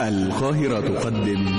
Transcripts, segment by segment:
القاهرة تقدم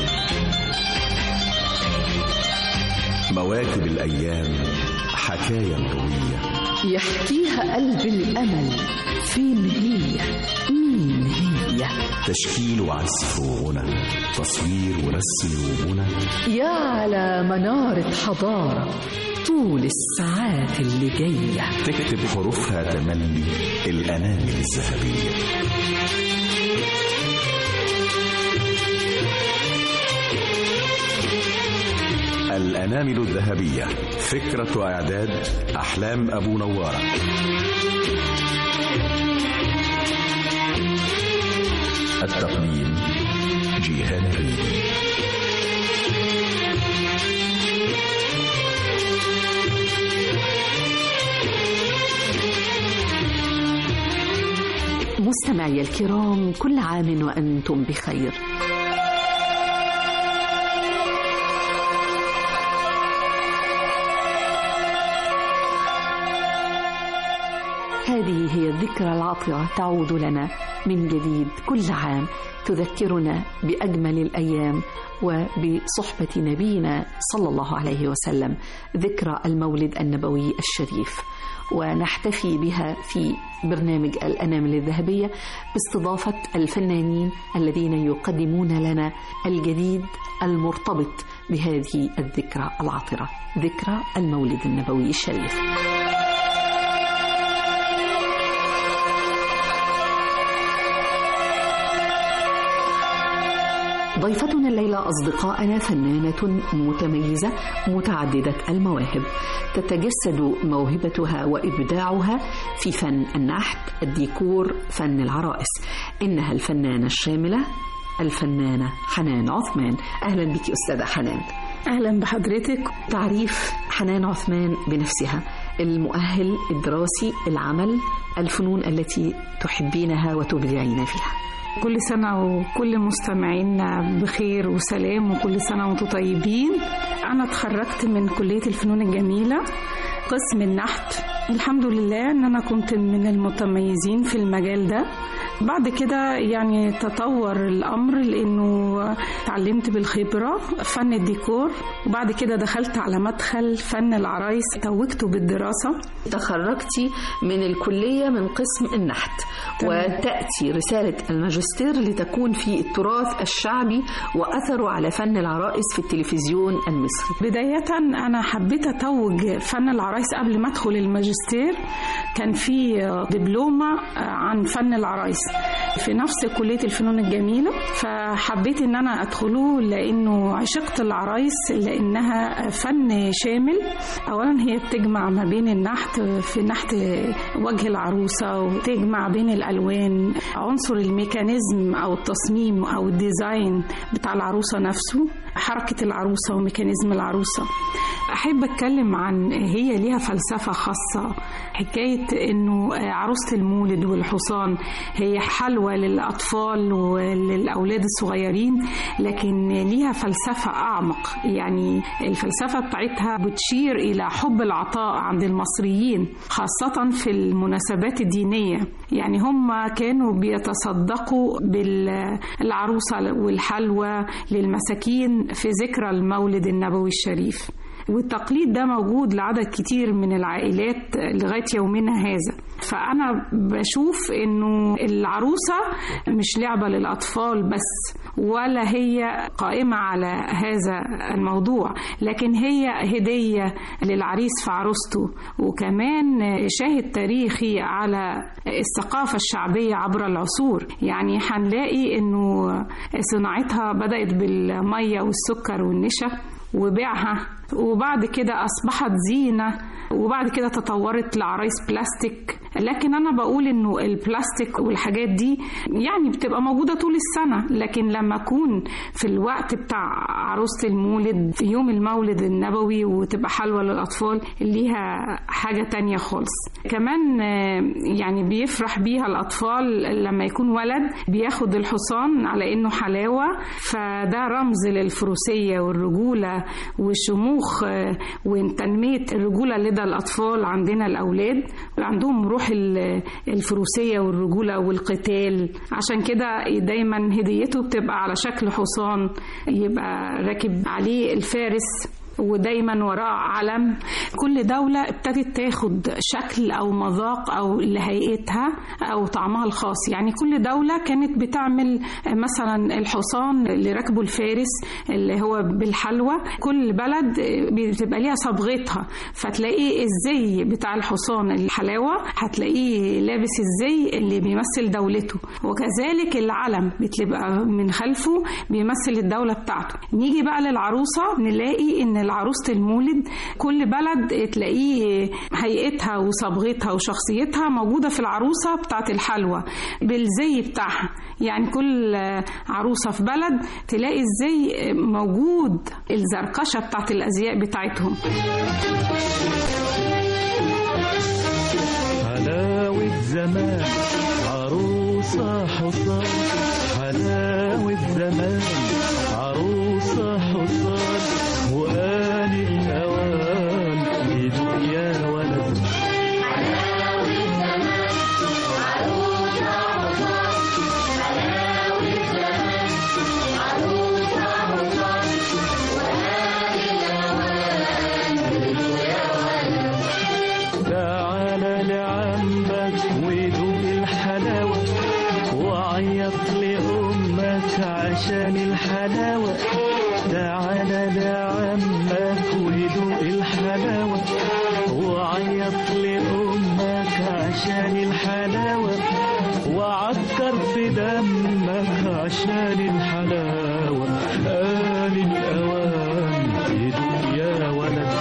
مواكب الأيام حكاية روية يحكيها قلب الأمل فين هي مين هي تشكيل وعزف وغنى تصوير ورسم وغنى يا على منارة حضارة طول الساعات اللي جاية تكتب حروفها تملي الأنامل الذهبية الأنامل الذهبية فكرة وإعداد أحلام أبو نوارة التقديم جيهان الريدي مستمعي الكرام كل عام وأنتم بخير هذه هي الذكرى العطرة تعود لنا من جديد كل عام تذكرنا بأجمل الأيام وبصحبة نبينا صلى الله عليه وسلم ذكرى المولد النبوي الشريف ونحتفي بها في برنامج الأنامل الذهبية باستضافة الفنانين الذين يقدمون لنا الجديد المرتبط بهذه الذكرى العطرة ذكرى المولد النبوي الشريف ضيفتنا الليلة أصدقائنا فنانة متميزة متعددة المواهب تتجسد موهبتها وإبداعها في فن النحت الديكور فن العرائس إنها الفنانة الشاملة الفنانة حنان عثمان أهلا بك أستاذة حنان أهلا بحضرتك تعريف حنان عثمان بنفسها المؤهل الدراسي العمل الفنون التي تحبينها وتبدعين فيها كل سنة وكل مستمعينا بخير وسلام وكل سنة وانتم طيبين أنا اتخرجت من كلية الفنون الجميلة قسم النحت الحمد لله ان انا كنت من المتميزين في المجال ده بعد كده يعني تطور الامر لانه اتعلمت بالخبره فن الديكور وبعد كده دخلت على مدخل فن العرايس توجته بالدراسه تخرجتي من الكليه من قسم النحت تمام. وتاتي رساله الماجستير لتكون في التراث الشعبي واثره على فن العرائس في التلفزيون المصري بداية أنا حبيت أتوج فن العرايس قبل ما أدخل الماجستير كان في دبلومة عن فن العرايس في نفس كلية الفنون الجميلة فحبيت إن أنا أدخله لأنه عشقت العرايس لأنها فن شامل أولا هي بتجمع ما بين النحت في نحت وجه العروسة وتجمع بين الألوان عنصر الميكانيزم أو التصميم أو الديزاين بتاع العروسة نفسه حركة العروسة وميكانيزم العروسة أحب أتكلم عن هي ليها فلسفة خاصة حكاية إنه عروسة المولد والحصان هي حلوى للأطفال وللأولاد الصغيرين لكن ليها فلسفة أعمق يعني الفلسفة بتاعتها بتشير إلى حب العطاء عند المصريين خاصة في المناسبات الدينية يعني هم كانوا بيتصدقوا بالعروسة والحلوى للمساكين في ذكرى المولد النبوي الشريف والتقليد ده موجود لعدد كتير من العائلات لغاية يومنا هذا فأنا بشوف إنه العروسة مش لعبة للأطفال بس ولا هي قائمة على هذا الموضوع لكن هي هدية للعريس في عروسته وكمان شاهد تاريخي على الثقافة الشعبية عبر العصور يعني هنلاقي إنه صناعتها بدأت بالمية والسكر والنشا وبيعها وبعد كده أصبحت زينة وبعد كده تطورت لعرايس بلاستيك لكن أنا بقول إنه البلاستيك والحاجات دي يعني بتبقى موجودة طول السنة لكن لما أكون في الوقت بتاع عروسة المولد في يوم المولد النبوي وتبقى حلوة للأطفال ليها حاجة تانية خالص كمان يعني بيفرح بيها الأطفال لما يكون ولد بياخد الحصان على إنه حلاوة فده رمز للفروسية والرجولة والشموخ وتنمية الرجولة لدى الأطفال عندنا الأولاد عندهم روح روح ال- الفروسية والرجولة والقتال عشان كده دايما هديته بتبقى على شكل حصان يبقى راكب عليه الفارس ودايما وراه علم كل دولة ابتدت تاخد شكل أو مذاق أو لهيئتها أو طعمها الخاص يعني كل دولة كانت بتعمل مثلا الحصان اللي راكبه الفارس اللي هو بالحلوى كل بلد بتبقى ليها صبغتها فتلاقي الزي بتاع الحصان الحلاوة هتلاقيه لابس الزي اللي بيمثل دولته وكذلك العلم بتبقى من خلفه بيمثل الدولة بتاعته نيجي بقى للعروسة نلاقي ان العروسة المولد كل بلد تلاقيه هيئتها وصبغتها وشخصيتها موجودة في العروسة بتاعت الحلوى بالزي بتاعها يعني كل عروسة في بلد تلاقي الزي موجود الزركشة بتاعت الأزياء بتاعتهم حلاوة زمان عروسة حصان حلاوة زمان عروسة حصان وآن الأوان يدوق يا ولد تعال لعمك ودوق الحلاوة وعيط لأمك عشان الحلاوة تعال لعمك ودوق الحلاوة وعيط لأمك عشان الحلاوة وعكر في دمك عشان الحلاوة آن الأوان يدوق يا ولد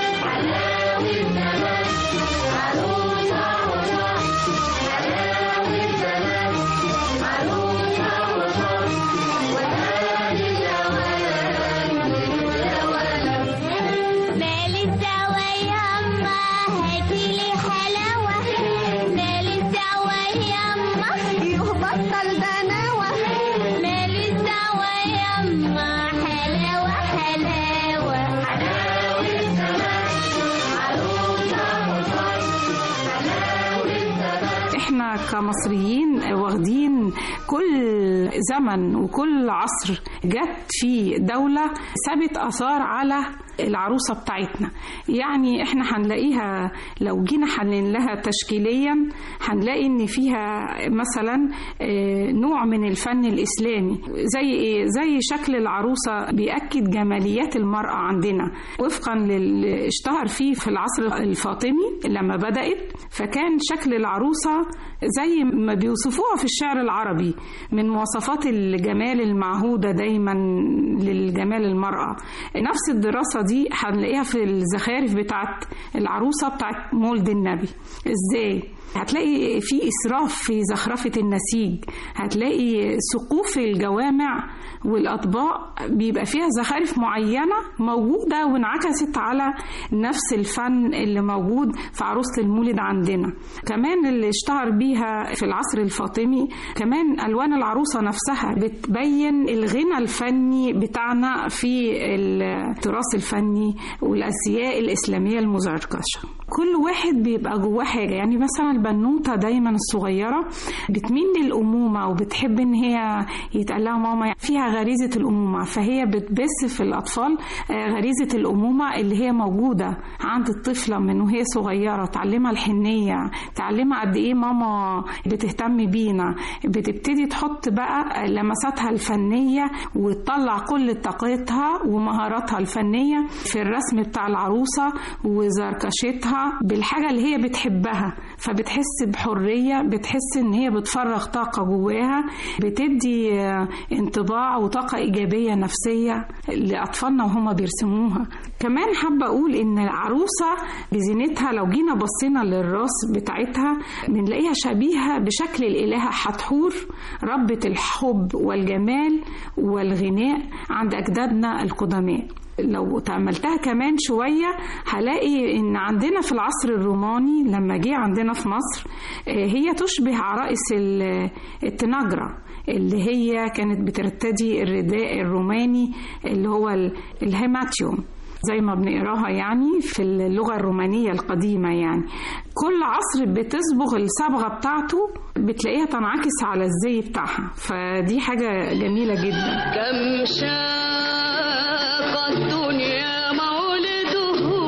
مال الدواء يما هاتيلي حلاوة مال الدواء يما يهبطل دناوة مال الدواء يما حلاوة حلاوة احنا كمصريين واخدين كل زمن وكل عصر جت في دولة سابت آثار على العروسة بتاعتنا يعني احنا هنلاقيها لو جينا حنين لها تشكيليا هنلاقي ان فيها مثلا آه، نوع من الفن الإسلامي زي ايه زي شكل العروسة بيأكد جماليات المرأة عندنا وفقا للي اشتهر فيه في العصر الفاطمي لما بدأت فكان شكل العروسة زي ما بيوصفوها في الشعر العربي من مواصفات الجمال المعهودة دايما للجمال المرأة نفس الدراسة دي هنلاقيها في الزخارف بتاعت العروسة بتاعت مولد النبي ازاي هتلاقي في إسراف في زخرفة النسيج هتلاقي سقوف الجوامع والأطباق بيبقى فيها زخارف معينة موجودة وانعكست على نفس الفن اللي موجود في عروسة المولد عندنا كمان اللي اشتهر بيها في العصر الفاطمي كمان ألوان العروسة نفسها بتبين الغنى الفني بتاعنا في التراث الفني والأزياء الإسلامية المزركشة كل واحد بيبقى جواه حاجة يعني مثلا البنوتة دايما الصغيرة بتميل للأمومة وبتحب إن هي يتقال لها ماما فيها غريزة الأمومة فهي بتبث في الأطفال آه، غريزة الأمومة اللي هي موجودة عند الطفلة من وهي صغيرة تعلمها الحنية تعلمها قد إيه ماما بتهتم بينا بتبتدي تحط بقى لمساتها الفنية وتطلع كل طاقتها ومهاراتها الفنية في الرسم بتاع العروسة وزركشتها بالحاجة اللي هي بتحبها فبتحس بحرية بتحس ان هي بتفرغ طاقة جواها بتدي آه، انطباع وطاقة إيجابية نفسية لأطفالنا وهما بيرسموها كمان حابة أقول إن العروسة بزينتها لو جينا بصينا للراس بتاعتها بنلاقيها شبيهة بشكل الإلهة حتحور ربة الحب والجمال والغناء عند أجدادنا القدماء لو تأملتها كمان شوية هلاقي إن عندنا في العصر الروماني لما جه عندنا في مصر آه، هي تشبه عرائس ال- التناجرة اللي هي كانت بترتدي الرداء الروماني اللي هو ال- الهيماتيوم زي ما بنقراها يعني في اللغة الرومانية القديمة يعني كل عصر بتصبغ الصبغة بتاعته بتلاقيها تنعكس على الزي بتاعها فدي حاجة جميلة جدا كم شاق الدنيا مولده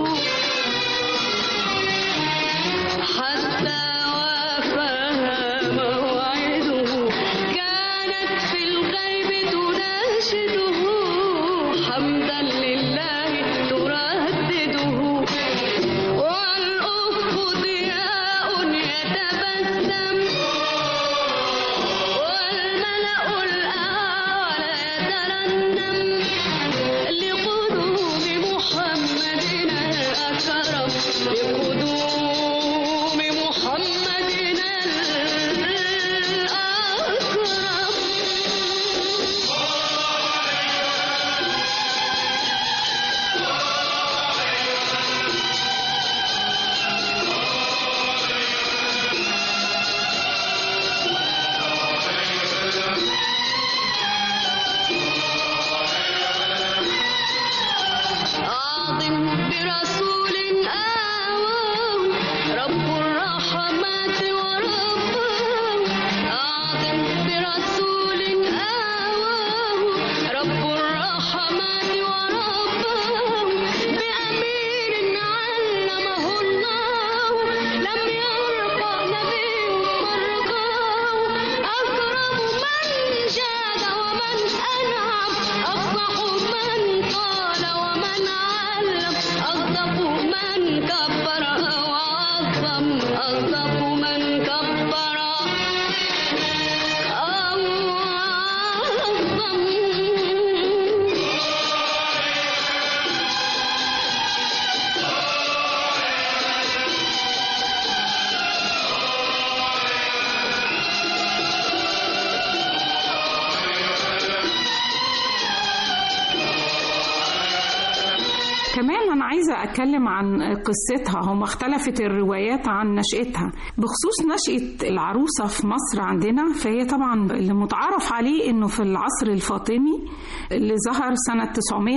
حتى وافاها موعده كانت في الغيب تناشده حمدا لله تردده والأفق ضياء يتبسم والملأ الأعلى يترنم لقدوم محمدنا الأكرم لقدوم محمدنا الأكرم أعظم برسول آواه رب الرحمات ورباه أعظم برسول آواه رب الرحمات ورباه بأمير علمه الله لم يرقى نبي مرقاه أكرم من جاد ومن أنعم أفصح من قال ومن علم أصدق من كبر وعظم أصدق من كبر أعظم كمان أنا عايزة أتكلم عن قصتها هم اختلفت الروايات عن نشأتها بخصوص نشأة العروسة في مصر عندنا فهي طبعا اللي متعارف عليه إنه في العصر الفاطمي اللي ظهر سنة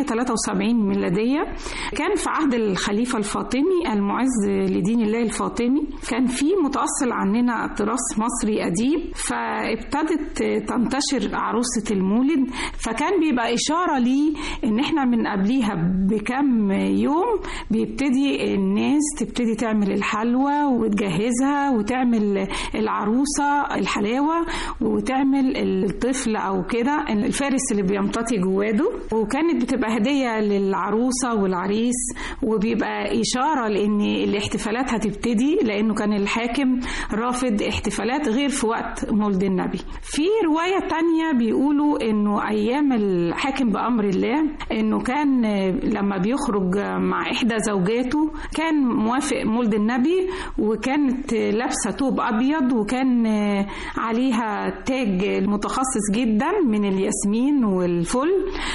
973 ميلادية كان في عهد الخليفة الفاطمي المعز لدين الله الفاطمي كان في متأصل عننا تراث مصري أديب فابتدت تنتشر عروسة المولد فكان بيبقى إشارة ليه إن إحنا من قبليها بكم يوم بيبتدي الناس تبتدي تعمل الحلوى وتجهزها وتعمل العروسة الحلاوة وتعمل الطفل أو كده الفارس اللي بيمتطي جواده وكانت بتبقى هدية للعروسة والعريس وبيبقى إشارة لأن الاحتفالات هتبتدي لأنه كان الحاكم رافض احتفالات غير في وقت مولد النبي في رواية تانية بيقولوا إنه أيام الحاكم بأمر الله إنه كان لما بيخرج مع إحدى زوجاته كان موافق مولد النبي وكانت لابسة توب أبيض وكان عليها تاج متخصص جدا من الياسمين والفل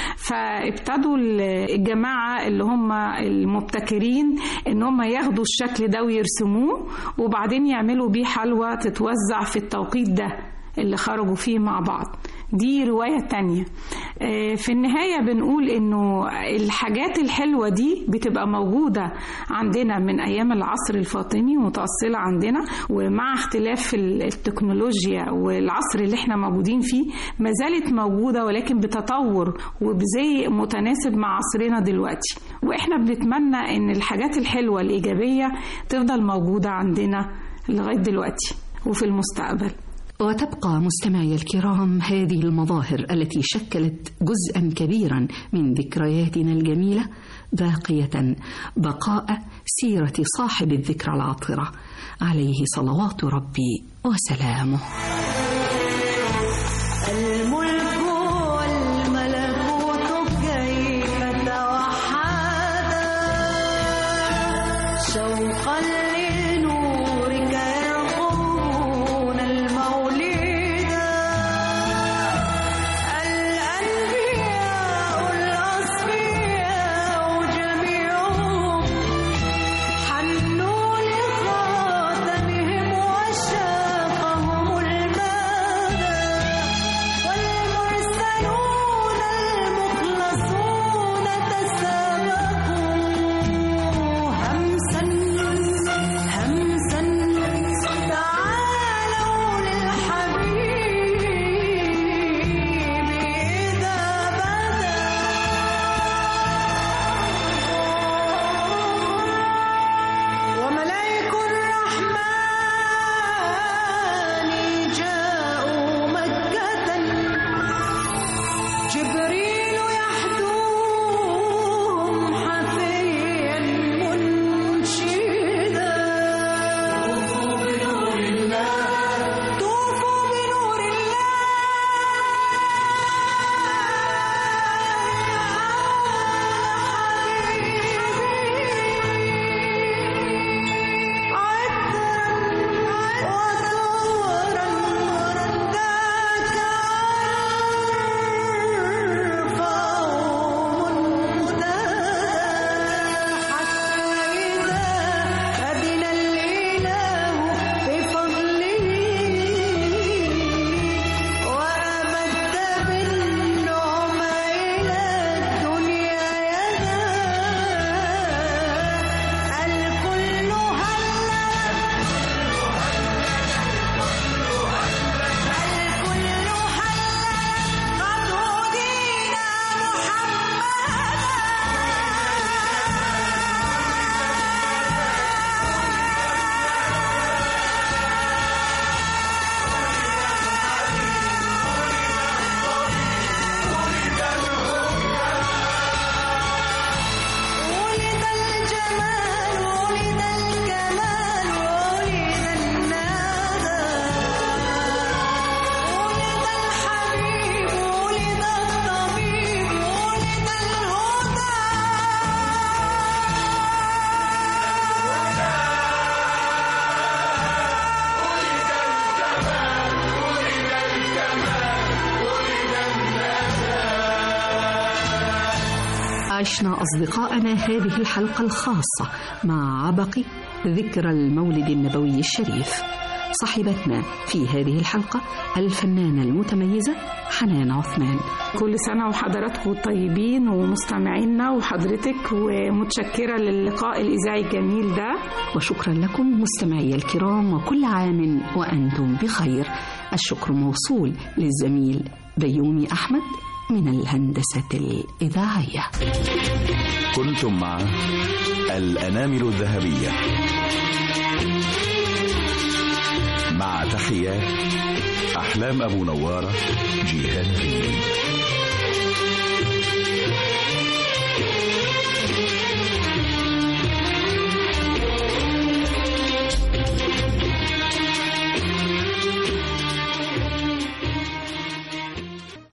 فابتدوا الجماعة اللي هم المبتكرين ان هم ياخدوا الشكل ده ويرسموه وبعدين يعملوا بيه حلوى تتوزع في التوقيت ده اللي خرجوا فيه مع بعض دي رواية تانية في النهاية بنقول إنه الحاجات الحلوة دي بتبقى موجودة عندنا من أيام العصر الفاطمي متأصلة عندنا ومع اختلاف التكنولوجيا والعصر اللي احنا موجودين فيه ما زالت موجودة ولكن بتطور وبزي متناسب مع عصرنا دلوقتي وإحنا بنتمنى إن الحاجات الحلوة الإيجابية تفضل موجودة عندنا لغاية دلوقتي وفي المستقبل وتبقى مستمعي الكرام هذه المظاهر التي شكلت جزءا كبيرا من ذكرياتنا الجميله باقيه بقاء سيره صاحب الذكرى العطره عليه صلوات ربي وسلامه الملك والملكوت كيف توحدا شوقا لنورك يرقبون المولدا الأنبياء الأصفياء جميعهم حنوا لخاتمهم وشاقهم المدى عشنا أصدقائنا هذه الحلقة الخاصة مع عبق ذكرى المولد النبوي الشريف صاحبتنا في هذه الحلقة الفنانة المتميزة حنان عثمان كل سنة وحضراتكم طيبين ومستمعينا وحضرتك ومتشكرة للقاء الإذاعي الجميل ده وشكرا لكم مستمعي الكرام وكل عام وأنتم بخير الشكر موصول للزميل بيومي أحمد من الهندسة الإذاعية كنتم مع الأنامل الذهبية مع تحيات أحلام أبو نوارة جيهان ريدي